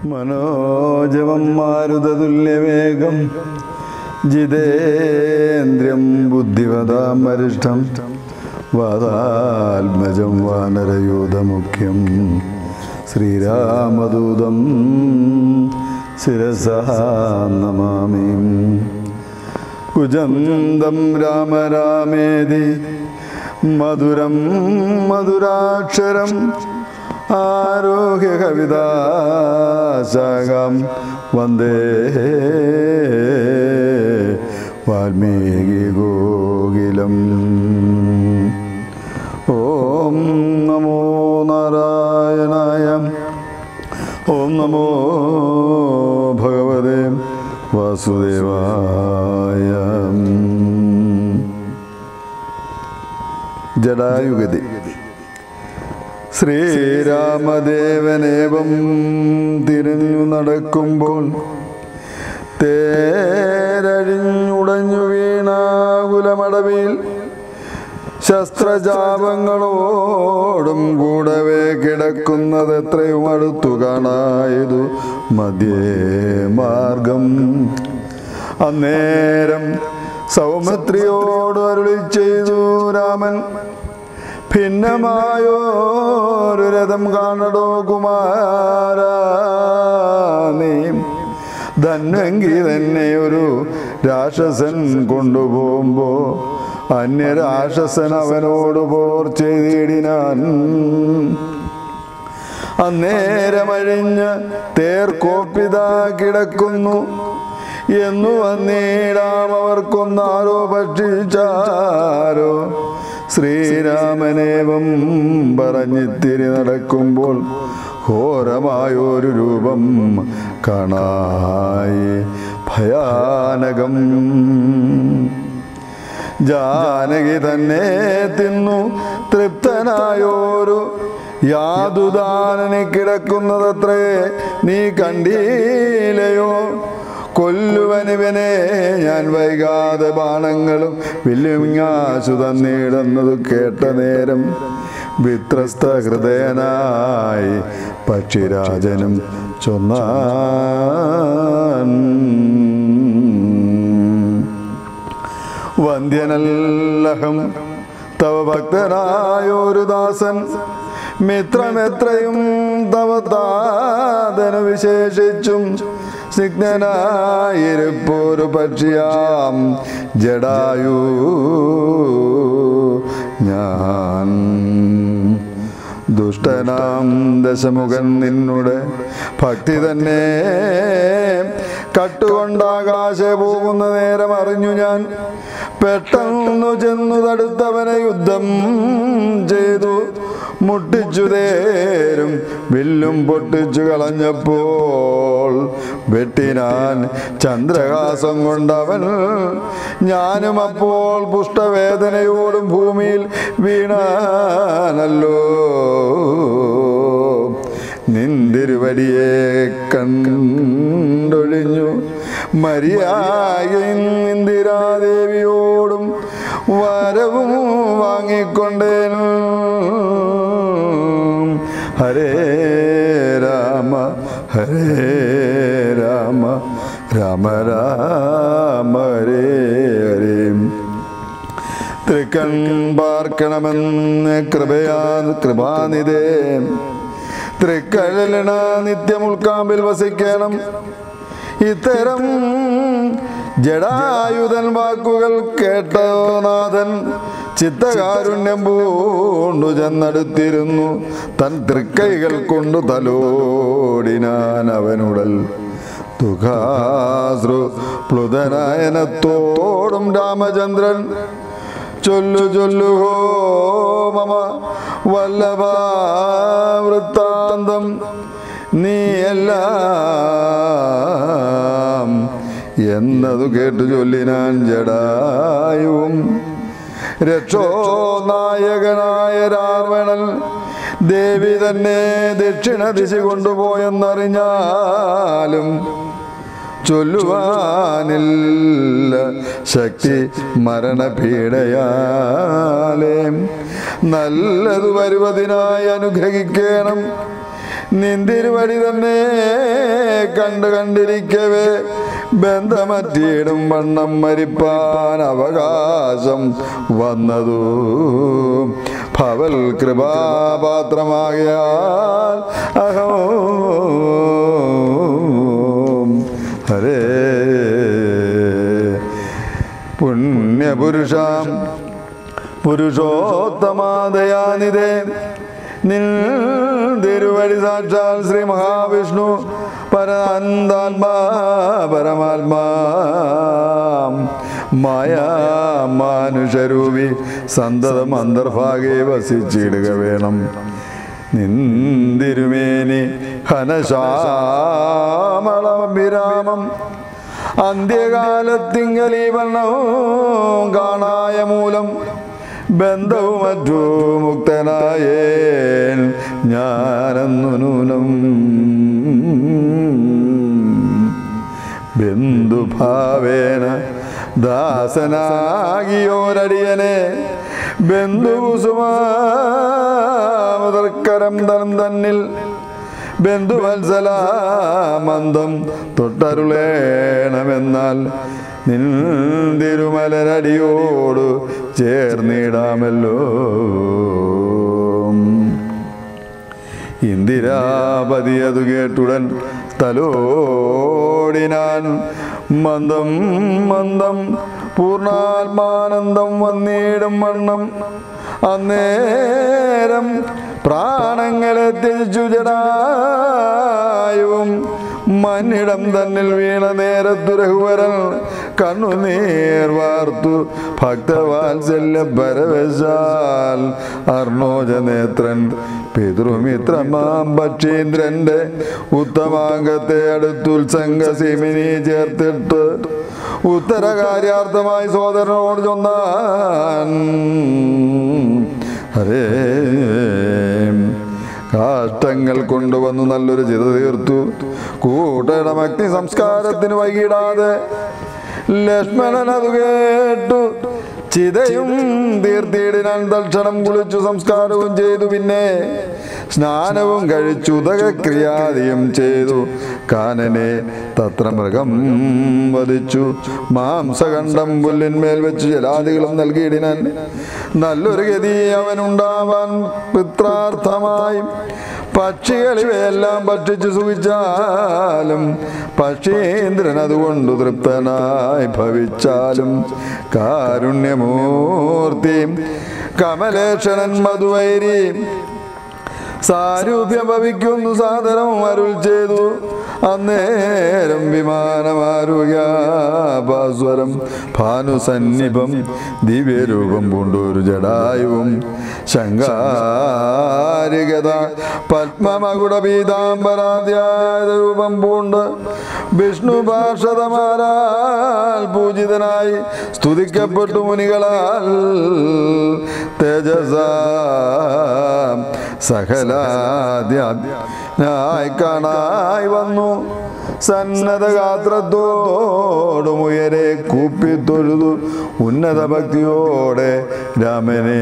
മനോജവം മാരുതതുല്യവേഗം ജിതേന്ദ്രിയം ബുദ്ധിവതാം വരിഷ്ഠം വാതാത്മജം വാനരയൂതമുഖ്യം ശ്രീരാമദൂതം ശിരസഹ നമാമി കുജന്തം രാമ രാമേതി മധുരം മധുരാക്ഷരം ആരോഗ്യ കവിതാശാഖം വന്ദേ വാൽമീകി ഗോകുലം ഓം നമോ നാരായണായ ഓം നമോ ഭഗവതേ വാസുദേവായ ജടായുഗതി ശ്രീരാമദേവനേവം തിരിഞ്ഞു നടക്കുമ്പോൾ തേരഴിഞ്ഞുടഞ്ഞു വീണാകുലമടവിൽ ശസ്ത്രജാപങ്ങളോടും കൂടവേ കിടക്കുന്നത് എത്രയും അടുത്തു കാണായതു മധ്യേ മാർഗം അന്നേരം സൗമിത്രിയോട് അരുളി ചെയ്തു രാമൻ ഭിന്നമായോരു രഥം കാണടോ കുമാര നീ ധന്വങ്കി തന്നെ ഒരു രാക്ഷസൻ കൊണ്ടുപോകുമ്പോ അന്യരാക്ഷസൻ അവനോട് പോർ ചെയ്തിടിനാൻ അന്നേരമഴിഞ്ഞ് തേർക്കോപ്പിത കിടക്കുന്നു എന്നു വന്നീടാം അവർക്കൊന്നാരോ ഭക്ഷിച്ചാരോ ശ്രീരാമനേവം പറഞ്ഞിത്തിരി നടക്കുമ്പോൾ ഘോരമായൊരു രൂപം കാണായി ഭയാനകം ജാനകി തന്നെ തിന്നു തൃപ്തനായോരു യാതുദാനന് കിടക്കുന്നതത്രേ നീ കണ്ടീലയോ കൊല്ലുവനിവനെ ഞാൻ വൈകാതെ ബാണങ്ങളും വില്ലുമിങ്ങാശു തന്നിടുന്നത് കേട്ട നേരം വിത്രസ്ത ഹൃദയനായി പക്ഷിരാജനും ചൊന്നാൻ വന്ധ്യനല്ലഹം തവ ഭക്തനായൊരു ദാസൻ മിത്രമെത്രയും തവ താതന വിശേഷിച്ചും സിഗ്നനായിരിപ്പൊരു പക്ഷിയാം ജടായു ഞാൻ ദുഷ്ടനാം ദശമുഖൻ നിന്നുടെ ഭക്തി തന്നെ കട്ടുകൊണ്ടാകാശ പോകുന്ന നേരം അറിഞ്ഞു ഞാൻ പെട്ടെന്നു ചെന്നു തടുത്തവനെ യുദ്ധം ചെയ്തു മുട്ടിച്ചു തേരും വില്ലും പൊട്ടിച്ചു കളഞ്ഞപ്പോൾ വെട്ടിനാൻ ചന്ദ്രഹാസം കൊണ്ടവൻ ഞാനും അപ്പോൾ പുഷ്ടവേദനയോടും ഭൂമിയിൽ വീണാനല്ലോ നിന്തിരുവടിയെ കണ്ടൊഴിഞ്ഞു മരിയായ ഇന്ദിരാദേവിയോടും വരവും വാങ്ങിക്കൊണ്ടേനു ഹരേ രാമ ഹരേ രാമ രാമ രാമ ഹരേ ഹരേ തൃക്കൺ പാർക്കണമെന്ന് കൃപയാ കൃപാനിതേ തൃക്കഴലിണ നിത്യം ഉൾക്കാമ്പിൽ വസിക്കണം ഇത്തരം ജഡായുധൻ വാക്കുകൾ കേട്ടോ നാഥൻ ചിത്തകാരുണ്യം പൂണ്ടു ചെന്നടുത്തിരുന്നു തൻ തൃക്കൈകൾ കൊണ്ടു തലോടിനാൻ അവനുടൽ ദുഃഖാശ്രു പ്ലുതനയനത്തോടും രാമചന്ദ്രൻ ചൊല്ലു ചൊല്ലു ഹോ മമ വല്ലഭ വൃത്താന്തം നീയെല്ലാം എന്നതു കേട്ടു ചൊല്ലിനാൻ ജടായും രക്ഷോ നായകനായ രാവണൻ ദേവി തന്നെ ദക്ഷിണ ദിശ കൊണ്ടുപോയെന്നറിഞ്ഞാലും ചൊല്ലുവാനില്ല ശക്തി മരണപീഡയാലേ നല്ലതു വരുവതിനായി അനുഗ്രഹിക്കണം നിന്തിരുവടി തന്നെ കണ്ടു കണ്ടിരിക്കവേ ബന്ധമറ്റിയിടും വണ്ണം മരിപ്പാൻ അവകാശം വന്നതു ഭവൽ കൃപാപാത്രമാകിയാൽ അഹോ ഹരേ പുണ്യപുരുഷാം പുരുഷോത്തമാദയാനിതേ നിൻ തിരുവടി സാക്ഷാൽ ശ്രീ മഹാവിഷ്ണു പരന്താത്മാ പരമാത്മാ മായാ മാനുഷരൂപി സന്തതം അന്തർഭാഗേ വസിച്ചിടുക വേണം നിന്തിരുമേനി ഹനശാമളവിരാമം അന്ത്യകാലത്തിങ്കലീവണ്ണവും കാണായ മൂലം ബന്ധവും മറ്റു മുക്തനായേൻ ഞാനെന്നു നൂനം ബന്ധുഭാവേന ദാസനാകിയോരടിയനെ ബന്ധുകുസുമാതർക്കരം തനം തന്നിൽ ബന്ധുവത്സലാമന്ദം തൊട്ടരുളേണമെന്നാൽ നിൻ തിരുമലരടിയോട് ചേർന്നിടാമല്ലോ ഇന്ദിരാപതി അതു കേട്ടുടൻ തലോടിനാൻ മന്ദം മന്ദം പൂർണ്ണാത്മാനന്ദം വന്നിടും വണ്ണം അന്നേരം പ്രാണങ്ങളെ തിരിച്ചു ജടായും മന്നിടം തന്നിൽ വീണ നേരത്തു രഘുവരൻ കണ്ണുനീർ വാർത്തു ഭക്തവാത്സല്യ പരവശാൽ അർണോജനേത്രൻ പിതൃമിത്രമാം പക്ഷീന്ദ്രന്റെ ഉത്തമാംഗത്തെ അടുത്തുത്സംഗസിമിനി ചേർത്തിട്ട് ഉത്തരകാര്യാർത്ഥമായി സോദരനോട് ചൊന്നാൻ ഹരേ കാഷ്ടങ്ങൾ കൊണ്ടുവന്നു നല്ലൊരു ചിത തീർത്തു കൂട്ടണം അഗ്നി സംസ്കാരത്തിന് വൈകിടാതെ ലക്ഷ്മണൻ അത് കേട്ടു ചിതയും തീർത്തിയിടിനാൻ തൽക്ഷണം കുളിച്ചു സംസ്കാരവും ചെയ്തു പിന്നെ സ്നാനവും കഴിച്ചു ഉദകക്രിയാദിയും ചെയ്തു കാനനെ തത്ര മൃഗം വധിച്ചു മാംസഖണ്ഡം പുല്ലിന്മേൽ വെച്ച് ജലാദികളും നൽകിയിടിനാൻ നല്ലൊരു ഗതി അവനുണ്ടാവാൻ പിത്രാർത്ഥമായി പക്ഷികളിവയെല്ലാം ഭക്ഷിച്ചു സുഖിച്ചാലും പക്ഷീന്ദ്രൻ അതുകൊണ്ട് തൃപ്തനായി ഭവിച്ചാലും കാരുണ്യമൂർത്തി കമലേക്ഷണൻ മധുവൈരി സാരൂപ്യം ഭവിക്കുന്നു സാദരം അരുൾ ചെയ്തു അന്നേരം വിമാനമാരുകാസ്വരം ഭാനുസന്നിഭം ദിവ്യരൂപം പൂണ്ടൊരു ജടായുവും ശങ്കാരികത പത്മമകുട പീതാംബരാധ്യായ രൂപം പൂണ്ട് വിഷ്ണു ഭാഷതമാരാൽ പൂജിതനായി സ്തുതിക്കപ്പെട്ടു മുനികളാൽ തേജസ സകലാദ്യായി കാണായി വന്നു സന്നദ്ധ ഗാത്രത്തോടുമുയരെ കൂപ്പി തൊഴുതു ഉന്നത ഭക്തിയോടെ രാമനെ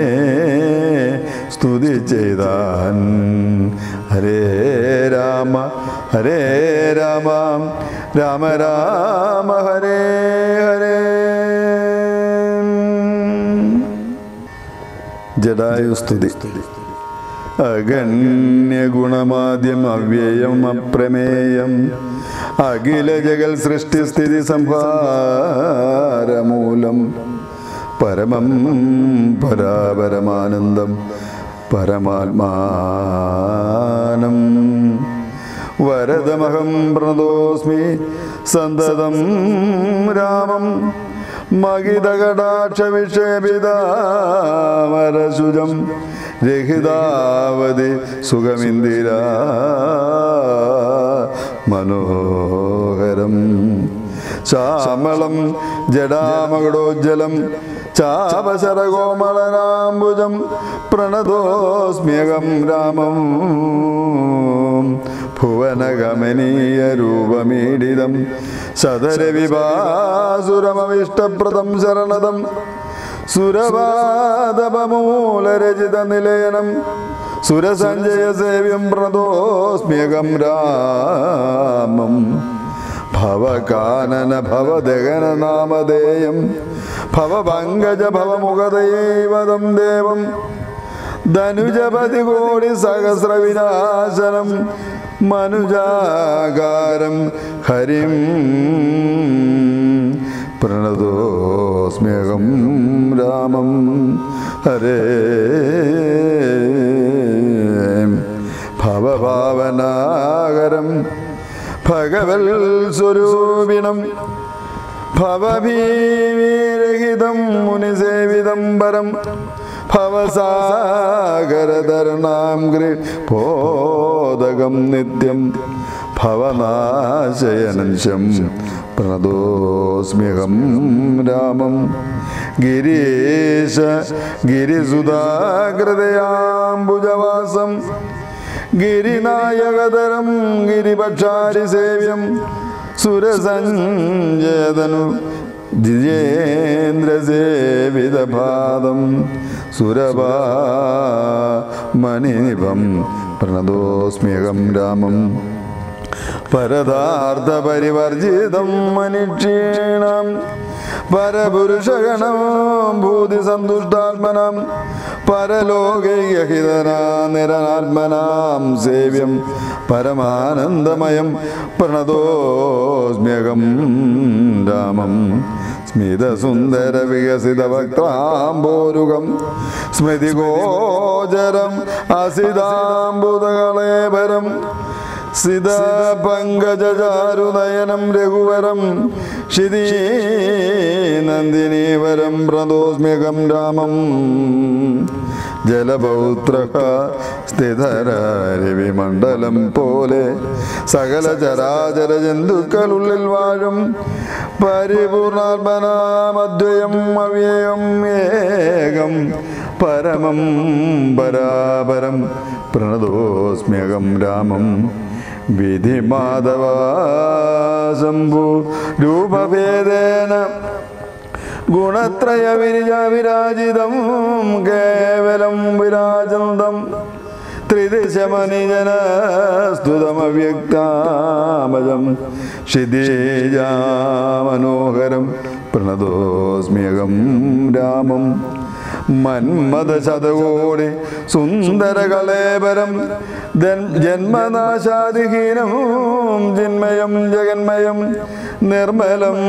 സ്തുതി ചെയ്താൻ ഹരേ രാമ ഹരേ രാമ രാമ രാമ ഹരേ ഹരേ ജഡായുസ്തുതി അഗണ്യഗുണമാദ്യം അവ്യയം അപ്രമേയം അഖില ജഗൽ സൃഷ്ടിസ്ഥിതി സംഹാരമൂലം പരമം പരാപരമാനന്ദം പരമാത്മാനം വരദമഹം പ്രണതോസ്മി സന്തതം രാമം മകിതകടാക്ഷ വിഷേപിതാമരശുജം രഹിതാവതി സുഖമിന്ദിര മനോഹരം ശ്യാമളം ജഡാമകുടോജ്ജലം ചാപശരകോമളനാംബുജം പ്രണതോസ്മ്യകം രാമം ഭുവനഗമനീയ രൂപമീഡിതം സദരവിഭാസുരമവിഷ്ടപ്രദം ശരണദം സുരവാദപമൂലരചിത നിലയനം സുരസഞ്ജയ സേവ്യം പ്രദോസ്മ്യകം രാമം ഭവകാനന ഭവദഗന നാമധേയം ഭവപങ്കജ ഭവമുഖദൈവതം ദേവം ധനുജപതി കോടി സഹസ്ര വിനാശനം മനുജാകാരം ഹരിം പ്രണതോസ്മ്യകം രാമം ഹരേ ഭവഭാവനാകരം ഭഗവൽ സ്വരൂപിണം ഭവഭീരഹിതം മുനിസേവിതം പരം ഭവസാഗരതരണാം പോതകം നിത്യം ഭവനാശയനംശം പ്രണതോസ്മ്യഹം രാമം ഗിരീശ ഗിരിസുധാകൃതയാംബുജവാസം ഗിരിനായകതരം ഗിരിപക്ഷാരി സേവ്യം സുരസഞ്ജയതനു ജിജേന്ദ്രസേവിതപാദം സുരഭാമണിനിഭം പ്രണതോസ്മ്യകം രാമം പരതാർത്ഥപരിവർജിതം മനുക്ഷീണം പരപുരുഷഗണം ഭൂതി സന്തുഷ്ടാത്മനം പരലോകൈകഹിതനാ നിരനാത്മനാം സേവ്യം പരമാനന്ദമയം പ്രണതോസ്മ്യകം രാമം സ്മിതസുന്ദര വികസിത വക്രാംബോരുകം സ്മൃതിഗോചരം അസിതാംബുതകളേപരം സിത പങ്കജാരുനയനം രഘുവരം ക്ഷിതീ നന്ദിനീവരം പ്രദോസ്മ്യകം രാമം ജലപൗത്ര സ്ഥിതരവിമണ്ഡലം പോലെ സകല ചരാചര ജന്തുക്കളുള്ളിൽ വാഴും പരിപൂർണാത്മനാമദ്വയം അവ്യയം ഏകം പരമം പരാപരം പ്രണതോസ്മ്യകം രാമം വിധി മാധവ ശംഭു രൂപഭേദേന ഗുണത്രയ വിരിജ വിരാജിതം കേവലം വിരാജന്തം ത്രിദിശമനിജന സ്തുതമവ്യക്താമജം ക്ഷിതീജാമനോഹരം പ്രണതോസ്മ്യകം രാമം മന്മത ശതകോടി സുന്ദരകളേപരം ജന്മനാശാദിഹീനം ചിന്മയം ജഗന്മയം നിർമ്മലം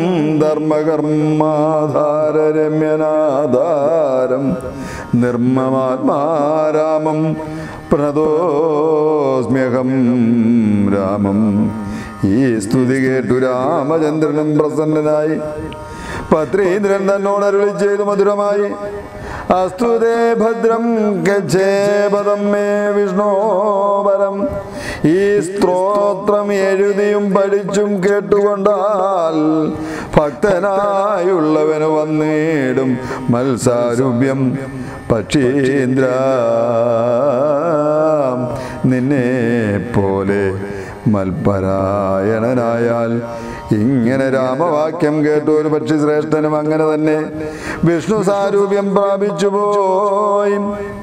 ധർമ്മകർമാധാരരമ്യനാധാരം നിർമ്മമാത്മാരാമം പ്രണതോസ്മ്യഹം രാമം ഈ സ്തുതി കേട്ടു രാമചന്ദ്രനും പ്രസന്നനായി പത്രീന്ദ്രൻ തന്നോട് അരുളി ചെയ്തു മധുരമായി അസ്തുതേ ഭദ്രം ഗച്ഛേപദം മേ വിഷ്ണോപരം ഈ സ്ത്രോത്രം എഴുതിയും പഠിച്ചും കേട്ടുകൊണ്ടാൽ ഭക്തനായുള്ളവന് വന്നിടും മത്സാരൂപ്യം പക്ഷീന്ദ്ര നിന്നെ പോലെ മൽപരായണനായാൽ ഇങ്ങനെ രാമവാക്യം കേട്ടു ഒരു പക്ഷി ശ്രേഷ്ഠനും അങ്ങനെ തന്നെ വിഷ്ണു സാരൂപ്യം പ്രാപിച്ചു പോയി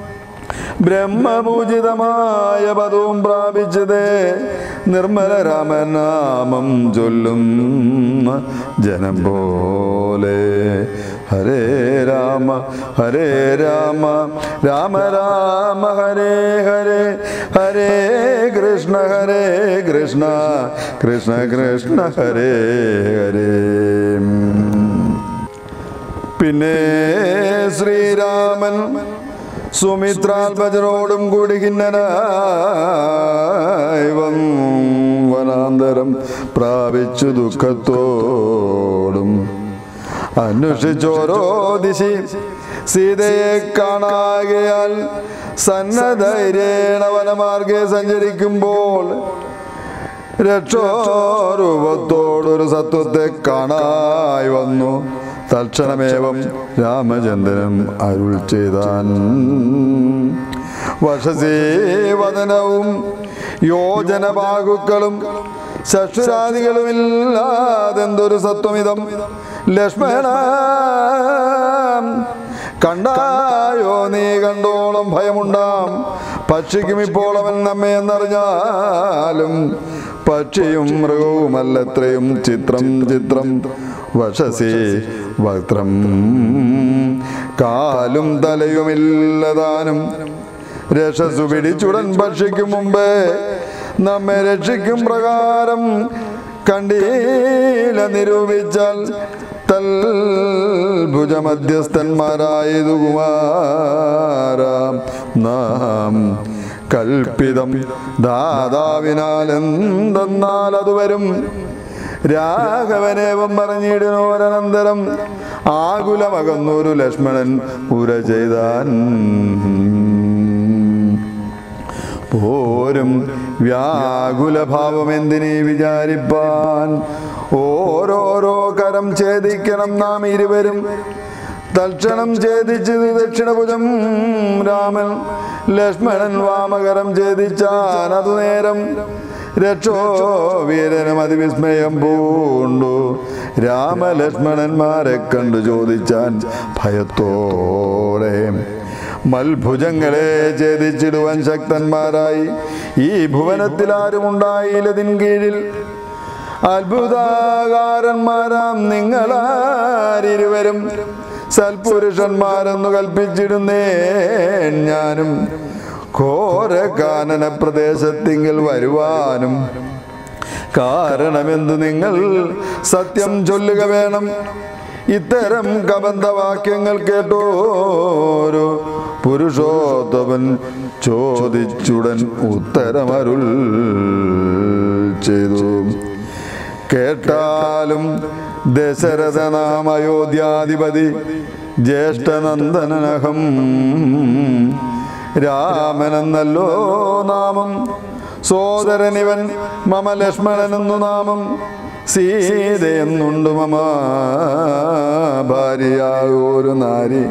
ബ്രഹ്മപൂജിതമായ പദവും പ്രാപിച്ചത് നിർമ്മല രാമനാമം ചൊല്ലും ജനം പോലെ ഹരേ രാമ ഹരേ രാമ രാമ രാമ ഹരേ ഹരേ ഹരേ കൃഷ്ണ ഹരേ കൃഷ്ണ കൃഷ്ണ കൃഷ്ണ ഹരേ ഹരേ പിന്നെ ശ്രീരാമൻ സുമിത്രാത്മജനോടും കൂടി ഖിന്നനായി വനാന്തരം പ്രാപിച്ചു ദുഃഖത്തോടും അന്വേഷിച്ചോരോ ദിശി സീതയെ കാണാകയാൽ സന്നധൈര്യേണ വനമാർഗെ സഞ്ചരിക്കുമ്പോൾ രക്ഷോരൂപത്തോടൊരു സത്വത്തെ കാണായി വന്നു തൽക്ഷണമേവം രാമചന്ദ്രൻ അരുൾ ചെയ്താൻ വശസീവദനവും യോജനബാഹുക്കളും ശക്ഷുരാദികളുമില്ലാതെന്തൊരു സത്വമിതം ലക്ഷ്മണ കണ്ടായോ നീ കണ്ടോളം ഭയമുണ്ടാം പക്ഷിക്കും ഇപ്പോൾ അവൻ നമ്മെ എന്നറിഞ്ഞാലും പക്ഷിയും മൃഗവുമല്ലത്രയും ചിത്രം ചിത്രം വശസി വക്രം കാലും തലയുമില്ലതാനും രക്ഷസു പിടിച്ചുടൻ ഭക്ഷിക്കും മുമ്പേ നമ്മെ രക്ഷിക്കും പ്രകാരം കണ്ടീല നിരൂപിച്ചാൽ തൽ ഭുജമധ്യസ്ഥന്മാരായതു കുമാരാം നാം കൽപ്പിതം ദാതാവിനാൽ എന്തെന്നാൽ അത് വരും രാഘവനേവം പറഞ്ഞിടുന്നോരനന്തരം ആകുലമകന്നൊരു ലക്ഷ്മണൻ ഉര ചെയ്താൻ പോരും വ്യാകുലഭാവം എന്തിനീ വിചാരിപ്പാൻ ഓരോരോ കരം ഛേദിക്കണം നാം ഇരുവരും തൽക്ഷണം ഛേദിച്ചത് ദക്ഷിണഭുജം രാമൻ ലക്ഷ്മണൻ വാമകരം ഛേദിച്ചാൻ അതു നേരം രക്ഷോ വീരനും അതിവിസ്മയം പൂണ്ടു രാമലക്ഷ്മണന്മാരെ കണ്ടു ചോദിച്ചാൻ ഭയത്തോടെ മൽഭുജങ്ങളെ ഛേദിച്ചിടുവാൻ ശക്തന്മാരായി ഈ ഭുവനത്തിൽ ആരും ഉണ്ടായില്ലതിൻ കീഴിൽ അത്ഭുതാകാരന്മാരാം നിങ്ങളാരിരുവരും സൽപുരുഷന്മാരെന്നു കൽപ്പിച്ചിടുന്നേ ഞാനും ഘോരകാനന പ്രദേശത്തിങ്കിൽ വരുവാനും കാരണമെന്ത് നിങ്ങൾ സത്യം ചൊല്ലുക വേണം ഇത്തരം കബന്ധവാക്യങ്ങൾ കേട്ടോരു പുരുഷോത്തമൻ ചോദിച്ചുടൻ ഉത്തരമരുൾ ചെയ്തു കേട്ടാലും ദശരഥ നാം അയോധ്യാധിപതി ജ്യേഷ്ഠനന്ദനഹം രാമനെന്നല്ലോ നാമം സോദരനിവൻ മമ ലക്ഷ്മണനെന്നു നാമം സീതയെന്നുണ്ട് മമ ഭാര്യയായൊരു നാരി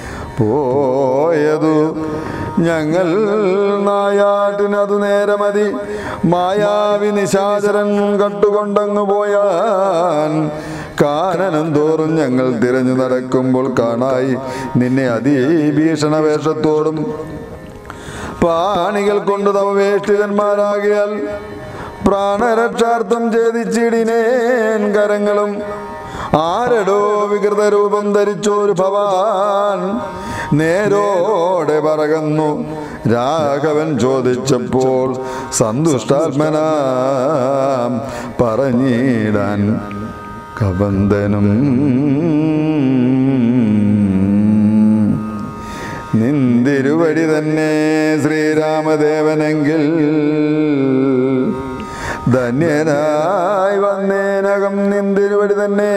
പോയതു ഞങ്ങൾ നായാട്ടിനതു നേരമതി മായാവി നിശാചരൻ കട്ടുകൊണ്ടങ്ങു പോയാൻ കാനനം തോറും ഞങ്ങൾ തിരഞ്ഞു നടക്കുമ്പോൾ കാണായി നിന്നെ അതിഭീഷണ വേഷത്തോടും പാണികൾ കൊണ്ട് തവ വേഷ്ടിതന്മാരാകിയാൽ പ്രാണരക്ഷാർത്ഥം ഛേദിച്ചിടിനേൻ കരങ്ങളും ആരടോ വികൃത രൂപം ധരിച്ചോരു ഭവാൻ നേരോടെ പറകന്നു രാഘവൻ ചോദിച്ചപ്പോൾ സന്തുഷ്ടാത്മനാം പറഞ്ഞിടാൻ കബന്ധനും നിന്തിരുവടി തന്നെ ശ്രീരാമദേവനെങ്കിൽ ധന്യനായി വന്നേനകം നിന്തിരുവടി തന്നെ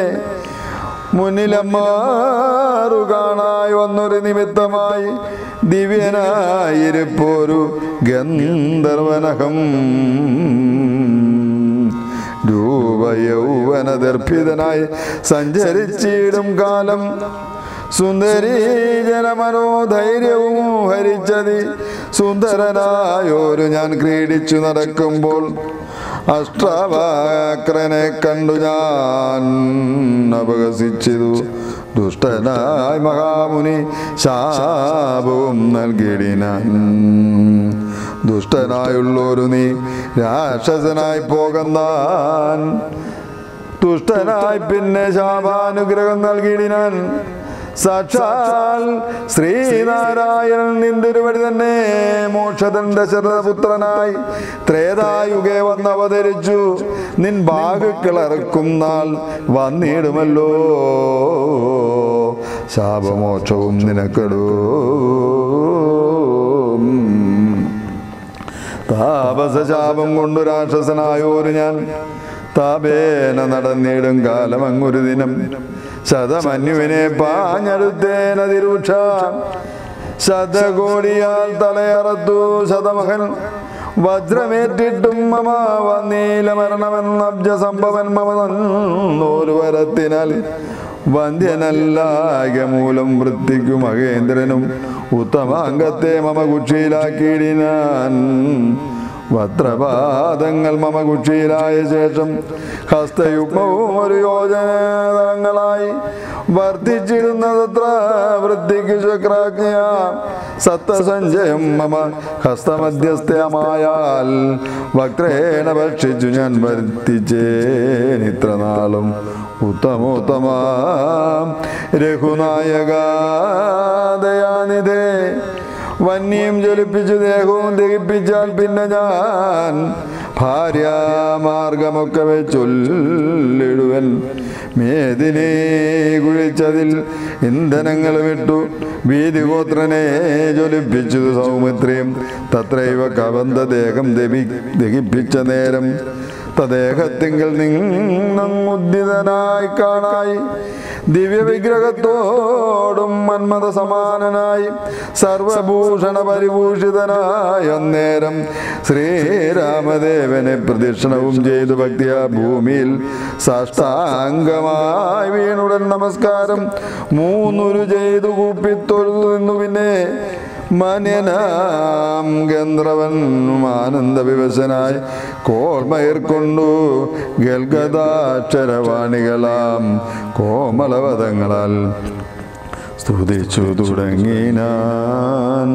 മുന്നിലമ്മാറു കാണായി വന്നൊരു നിമിത്തമായി ദിവ്യനായിരിപ്പോരു ഗന്ധർവനകം രൂപയൗവനദർഭിതനായി സഞ്ചരിച്ചിടും കാലം സുന്ദരീ ജനമനോധൈര്യവും ഹരിച്ചതി സുന്ദരനായോരു ഞാൻ ക്രീഡിച്ചു നടക്കുമ്പോൾ അഷ്ടാവാക്രനെ കണ്ടു ഞാൻ അപഹസിച്ചിതു ദുഷ്ടനായി മഹാമുനി ശാപവും നൽകിടിനാൻ ദുഷ്ടനായുള്ളൊരു നീ രാക്ഷസനായി പോകുന്നാൻ ദുഷ്ടനായി പിന്നെ ശാപാനുഗ്രഹം നൽകിയിടിനാൻ സാക്ഷാൽ ശ്രീനാരായണൻ നിന്തിരുവടി തന്നെ മോക്ഷതൻ ദശരഥപുത്രനായി ത്രേതായുഗേ വന്ന് അവതരിച്ചു നിൻ ബാഗുക്കളറക്കും നാൾ വന്നിടുമല്ലോ ശാപമോക്ഷവും നിനക്കെടൂ താപസശാപം കൊണ്ടു രാക്ഷസനായോരു ഞാൻ താപേന നടന്നിടും കാലം അങ്ങൊരു ദിനം ശതമന്യുവിനെ പാഞ്ഞടുത്തേനതിരൂക്ഷ ശതകോടിയാൽ തലയറത്തു ശതമകൻ വജ്രമേറ്റിട്ടും മമ വന്നീല മരണമെന്ന അബ്ജ സംഭവൻ മമ നന്നോരു വരത്തിനാൽ വന്ധ്യനല്ലായ മൂലം വൃത്തിക്കു മഹേന്ദ്രനും ഉത്തമാംഗത്തെ മമ കുക്ഷിയിലാക്കിയിടിനാൻ വസ്ത്രപാദങ്ങൾ മമ കുക്ഷിയിലായ ശേഷം ഹസ്തയുഗ്മവും ഒരു യോജനങ്ങളായി വർദ്ധിച്ചിരുന്നതത്ര വൃത്തിക്ക് ശക്രാജ്ഞയ സത്തസഞ്ചയം മമ ഹസ്തമധ്യസ്ഥമായാൽ വക്രേണ ഭക്ഷിച്ചു ഞാൻ വർത്തിച്ചേനിത്ര നാളും ഉത്തമോത്തമ രഘുനായക ദയാനിധേ വന്യം ജ്വലിപ്പിച്ചു ദേഹവും ദഹിപ്പിച്ചാൽ പിന്നെ ഞാൻ ഭാര്യാമാർഗമൊക്കെ വെച്ചൊല്ലിടുവൻ മേദിനെ കുഴിച്ചതിൽ ഇന്ധനങ്ങൾ വിട്ടു വീതിഗോത്രനെ ജ്വലിപ്പിച്ചു സൗമിത്രിയും തത്രൈവ കവന്ത ദേഹം ദഹി ദഹിപ്പിച്ച നേരം തദ്ദേഹത്തിങ്കൽ നിന്നുദ്ദിതനായി കാണായി ദിവ്യവിഗ്രഹത്തോടും മന്മത സമാനനായി സർവഭൂഷണ പരിഭൂഷിതനായ അന്നേരം ശ്രീരാമദേവനെ പ്രദക്ഷിണവും ചെയ്തു ഭക്തിയ ഭൂമിയിൽ സാഷ്ടാംഗമായി വീണുടൻ നമസ്കാരം മൂന്നുരു ചെയ്തു കൂപ്പിത്തൊഴുതു നിന്നു പിന്നെ മാന്യനാം ഗന്ധർവൻ ആനന്ദ വിവശനായി കോൾമയർ കൊണ്ടു ഗൽഗതാക്ഷരവാണികളാം കോമളവതങ്ങളാൽ സ്തുതിച്ചു തുടങ്ങിനാൻ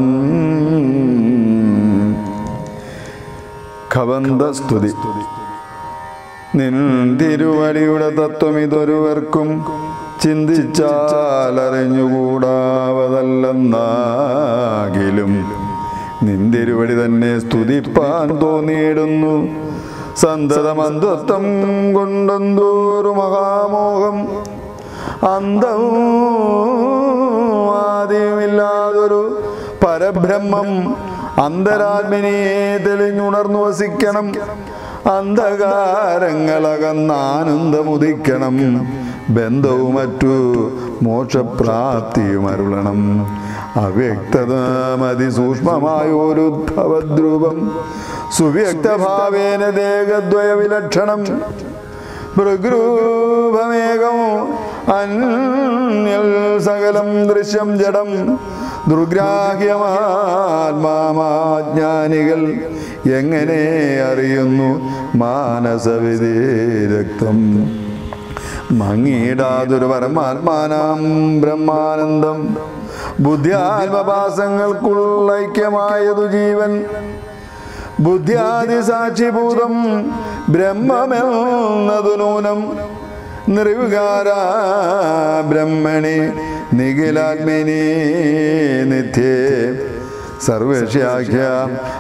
ഖവന്ത സ്തുതി നിൻ തിരുവടിയുടെ തത്വം ഇതൊരുവർക്കും ചിന്തിച്ചാലറിഞ്ഞുകൂടാവതല്ലെന്നാകിലും നിന്തിരുവടി തന്നെ സ്തുതിപ്പാൻ തോന്നിയിടുന്നു സന്തതമന്ധത്വം കൊണ്ടെന്തോരു മഹാമോഹം അന്തവും ആദ്യമില്ലാതൊരു പരബ്രഹ്മം അന്തരാത്മനെ തെളിഞ്ഞുണർന്നു വസിക്കണം അന്ധകാരങ്ങളകന്നാനന്ദമുദിക്കണം ബന്ധവും മറ്റു മോക്ഷപ്രാപ്തിയും അരുളണം അവ്യക്തത അതിസൂക്ഷ്മമായ ഒരു ഭവദ്രൂപം സുവ്യക്തഭാവേന ദേഹദ്വയ വിലക്ഷണം ഭൃഗ്രൂപമേകം അന്യൽ സകലം ദൃശ്യം ജഡം ദുർഗ്രാഹ്യമാത്മാജ്ഞാനികൾ എങ്ങനെ അറിയുന്നു മാനസവിധി രക്തം മങ്ങിയിടാതൊരു പരമാത്മാനാം ബ്രഹ്മാനന്ദം ബുദ്ധ്യാത്മപാസങ്ങൾക്കുള്ള ഐക്യമായതു ജീവൻ ബുദ്ധ്യാദി സാക്ഷിഭൂതം ബ്രഹ്മമെന്നതു നൂനം നിർവികാര ബ്രഹ്മണി നിഖിലാത്മിനി നിത്യേ സർവശ്യാഖ്യ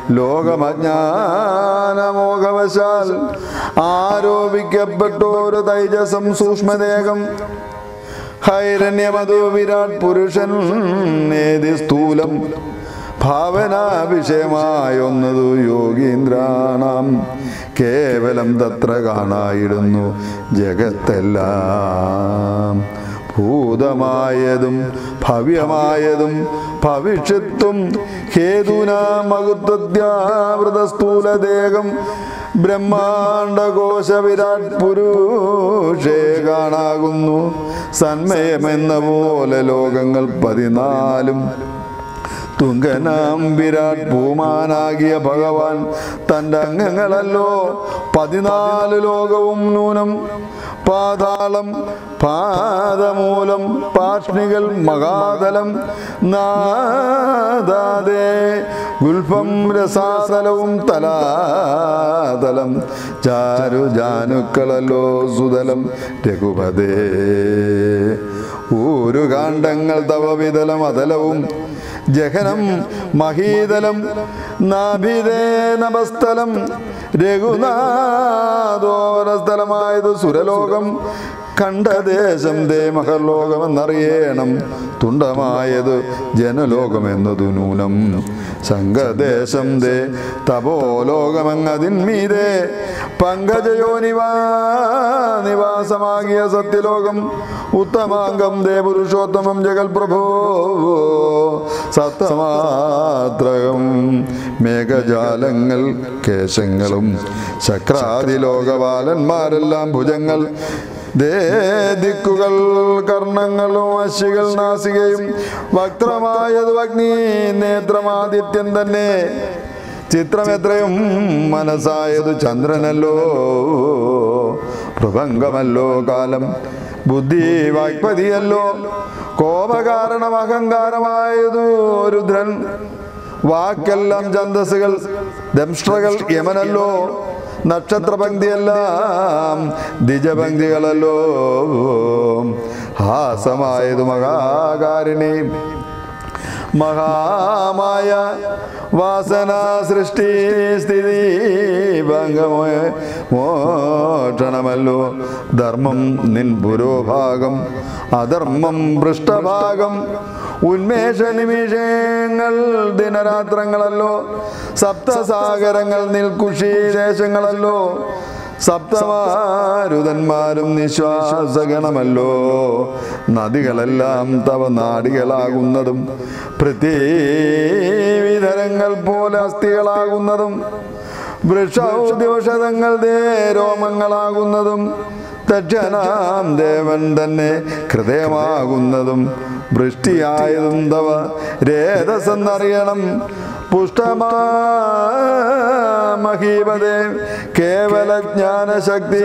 ലോകമജ്ഞാനമോഹവശാൽ ആരോപിക്കപ്പെട്ടോരു തൈജസം സൂക്ഷ്മദേഹം ഹൈരണ്യമതു വിരാട് പുരുഷൻ ഏതി സ്ഥൂലം ഭാവനാ വിഷയമായൊന്നതു യോഗീന്ദ്രാണാം കേവലം തത്ര കാണായിടുന്നു ജഗത്തെല്ലാം ഭൂതമായതും ഭവ്യമായതും ഭവിഷ്യത്തും ഹേതുനാമകുത്വത്യാവൃത സ്ഥൂലദേഹം ബ്രഹ്മാണ്ടകോശ വിരാട് പുരുഷേ കാണാകുന്നു സന്മയമെന്ന പോലെ ലോകങ്ങൾ പതിനാലും തുങ്കനാം വിരാട് ഭൂമാനാകിയ ഭഗവാൻ തൻ്റെ അംഗങ്ങളല്ലോ പതിനാല് ലോകവും നൂനം പാതാളം പാദമൂലം പാഷ്ണികൾ മഹാതലം നാദാദേ ഗുൽഫം രസാതലവും തലാതലം ചാരു ജാനുക്കളല്ലോ സുതലം രഘുപതേ ഊരുകാണ്ഡങ്ങൾ തവ വിതലം അതലവും ജഹനം മഹീതലം നാഭിതേ നമസ്ഥലം രഘുനാഥോരസ്ഥലമായത് സുരലോകം കണ്ഠദേശം ദേ മഹർലോകമെന്നറിയണം തുണ്ടമായത് ജനലോകമെന്നതു നൂനം സംഘദേശം ദേ തപോലോകമെങ്ങതിന്മീതേ പങ്കജയോനിവാ നിവാസമാകിയ സത്യലോകം ഉത്തമാംഗം ദേ പുരുഷോത്തമം ജഗൽ പ്രഭോ സത്തമാത്രകം മേഘജാലങ്ങൾ കേശങ്ങളും ശക്രാതിലോകപാലന്മാരെല്ലാം ഭുജങ്ങൾ ദേ ദിക്കുകൾ കർണങ്ങളും അശികൾ നാസികയും വക്രമായതു അഗ്നി നേത്രമാദിത്യൻ തന്നെ ചിത്രമെത്രയും മനസ്സായതു ചന്ദ്രനല്ലോ പ്രഭംഗമല്ലോ കാലം ബുദ്ധി വാഗ്പതിയല്ലോ കോപകാരണം അഹങ്കാരമായതു രുദ്രൻ വാക്കെല്ലാം ഛന്തസ്സുകൾ ദംഷ്ട്രകൾ യമനല്ലോ നക്ഷത്രപങ്ക്തിയെല്ലാം ദ്വിജപങ്ക്തികളല്ലോ ഹാസമായതു മഹാകാരിണി മഹാമായ വാസന സൃഷ്ടി സ്ഥിതി ഭംഗമോ മോഷണമല്ലോ ധർമ്മം നിൻ പുരോഭാഗം അധർമ്മം പൃഷ്ഠഭാഗം ഉന്മേഷ നിമിഷങ്ങൾ ദിനരാത്രങ്ങളല്ലോ സപ്തസാഗരങ്ങൾ നിൽക്കുഷി ദേശങ്ങളല്ലോ സപ്തമാരുതന്മാരും നിശ്വാസഗണമല്ലോ നദികളെല്ലാം തവ നാടികളാകുന്നതും പൃഥ്വീധരങ്ങൾ പോലെ അസ്ഥികളാകുന്നതും വൃക്ഷൗദ്യോഷതങ്ങൾ ദേ രോമങ്ങളാകുന്നതും ദക്ഷനാം ദേവൻ തന്നെ ഹൃദയമാകുന്നതും വൃഷ്ടിയായതും തവ രേതസെന്നറിയണം പുഷ്ടമാ മഹീപതേ കേവല ജ്ഞാനശക്തി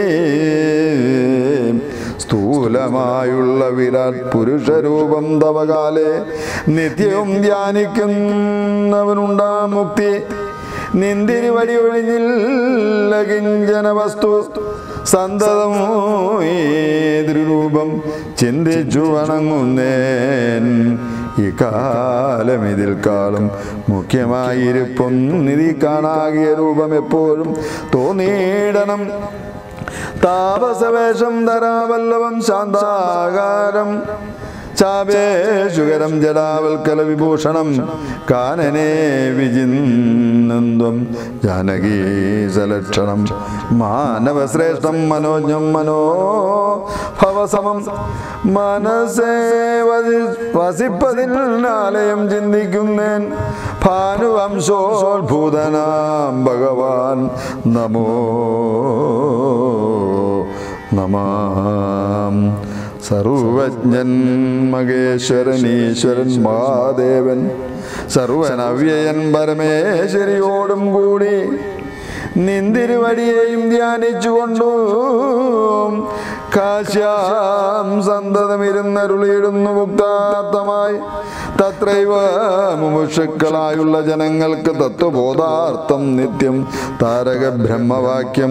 സ്ഥൂലമായുള്ള വിരാട് പുരുഷരൂപം തവകാലെ നിത്യവും ധ്യാനിക്കുന്നവനുണ്ടാ മുക്തി നിന്തിരിവടി ഒഴിഞ്ഞില്ല കിഞ്ചന വസ്തു സന്തതം ഏതൊരുരൂപം ചിന്തിച്ചു വണങ്ങുന്നേൻ ഇക്കാലം ഇതിൽ കാലം മുഖ്യമായിരിപ്പൊന്നിതി കാണാകിയ രൂപം എപ്പോഴും തോന്നിയിടണം താപസവേഷം ധരാവല്ലവം ശാന്താകാരം ചാപേശുകരം ജടാവൽക്കല വിഭൂഷണം കാനനെ വിജിന്നം ജാനകീ സലക്ഷണം മാനവശ്രേഷ്ഠം മനോജ്ഞം മനോ ഭവസമം മനസ്സേ വസി വസിപ്പതിനാലയം ചിന്തിക്കുന്നേൻ ഭാനുവംശോത്ഭൂതനാം ഭഗവാൻ നമോ നമാം സർവജ്ഞൻ മകേശ്വരൻ ഈശ്വരൻ മഹാദേവൻ സർവനവ്യയൻ പരമേശ്വരിയോടും കൂടി നിന്തിരുവടിയെയും ധ്യാനിച്ചുകൊണ്ടു കാശ്യാം സന്തതമിരുന്നരുളിയിടുന്നു മുക്താർത്ഥമായി തത്രൈവ മുമുഷുക്കളായുള്ള ജനങ്ങൾക്ക് തത്വബോധാർത്ഥം നിത്യം താരക ബ്രഹ്മവാക്യം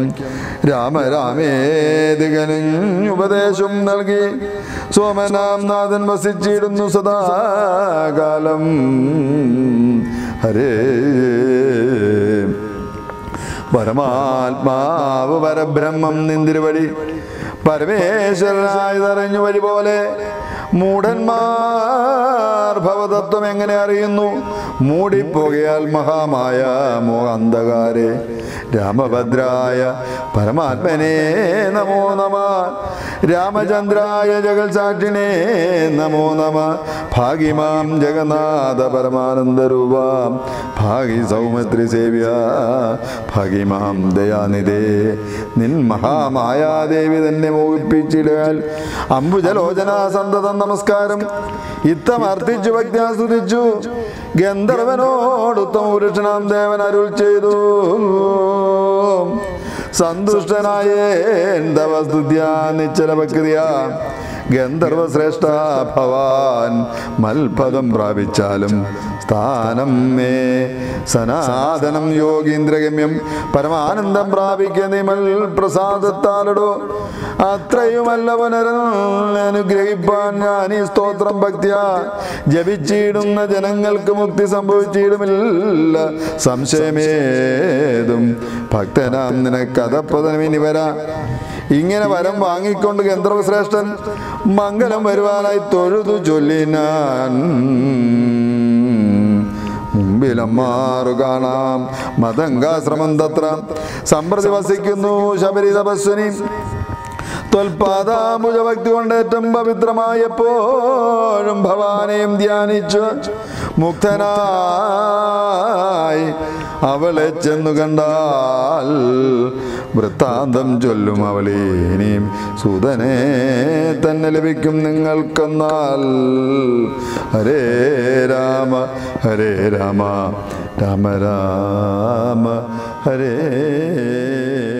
രാമരാമേതികനുപദേശം നൽകി സോമനാം നാഥൻ വസിച്ചിടുന്നു സദാകാലം ഹരേ പരമാത്മാവ് പരബ്രഹ്മം നിന്തിരുവടി പരമേശ്വരനായതറിഞ്ഞു വഴി പോലെ മൂഢന്മാർ ഭവതത്വം എങ്ങനെ അറിയുന്നു മൂടിപ്പോകയാൽ മഹാമായ മോഹന്ധകാരെ രാമഭദ്രായ പരമാത്മനെ നമോ നമ രാമചന്ദ്രായ ജഗൽ സാക്ഷിണേ നമോ നമ ഭാഗിമാം ജഗന്നാഥ പരമാനന്ദരൂപാം ഭാഗി സൗമിത്രി സേവ്യ ഭാഗിമാം ദയാനിധേ നിൻ മഹാമായാദേവി തന്നെ മോഹിപ്പിച്ചിടാൽ അംബുജലോചന സന്തതം നമസ്കാരം ഇത്തം അർത്ഥിച്ചു ഭക്തിയാസ്വദിച്ചു ഗന്ധർവനോട് ഉത്തമ പുരുഷനാം ദേവൻ അരുൾ ചെയ്തു സന്തുഷ്ടനായ എന്താ വസ്തുത്യ നിശ്ചല ഭക്തിയാ ഗന്ധർവശ്രേഷ്ഠ ഭവാൻ മൽപദം പ്രാപിച്ചാലും സ്ഥാനം മേ സനാതനം യോഗീന്ദ്രഗമ്യം പരമാനന്ദം പ്രാപിക്കുന്ന മൽ പ്രസാദത്താലടോ അത്രയുമല്ല പുനരൻ അനുഗ്രഹിപ്പാൻ ഞാൻ ഈ സ്തോത്രം ഭക്തിയ ജപിച്ചിടുന്ന ജനങ്ങൾക്ക് മുക്തി സംഭവിച്ചിടുമില്ല സംശയമേതും ഭക്തനാം നിനക്ക് അതപ്പതനം ഇനി വരാ ഇങ്ങനെ വരം വാങ്ങിക്കൊണ്ട് ഗന്ധർവശ്രേഷ്ഠൻ മംഗലം വരുവാനായി തൊഴുതു ചൊല്ലിനാൻ മുമ്പിലമ്മാറു കാണാം മതങ്കാശ്രമം തത്ര സമ്പ്രതി വസിക്കുന്നു ശബരി തപസ്വനി ത്വൽപാദാമുജഭക്തി കൊണ്ടേറ്റം പവിത്രമായപ്പോഴും ഭവാനെയും ധ്യാനിച്ചു മുക്തനായി അവളെ ചെന്നു കണ്ടാൽ വൃത്താന്തം ചൊല്ലും അവളെ ഇനിയും സുതനെ തന്നെ ലഭിക്കും നിങ്ങൾക്കെന്നാൽ ഹരേ രാമ ഹരേ രാമ രാമ രാമ ഹരേ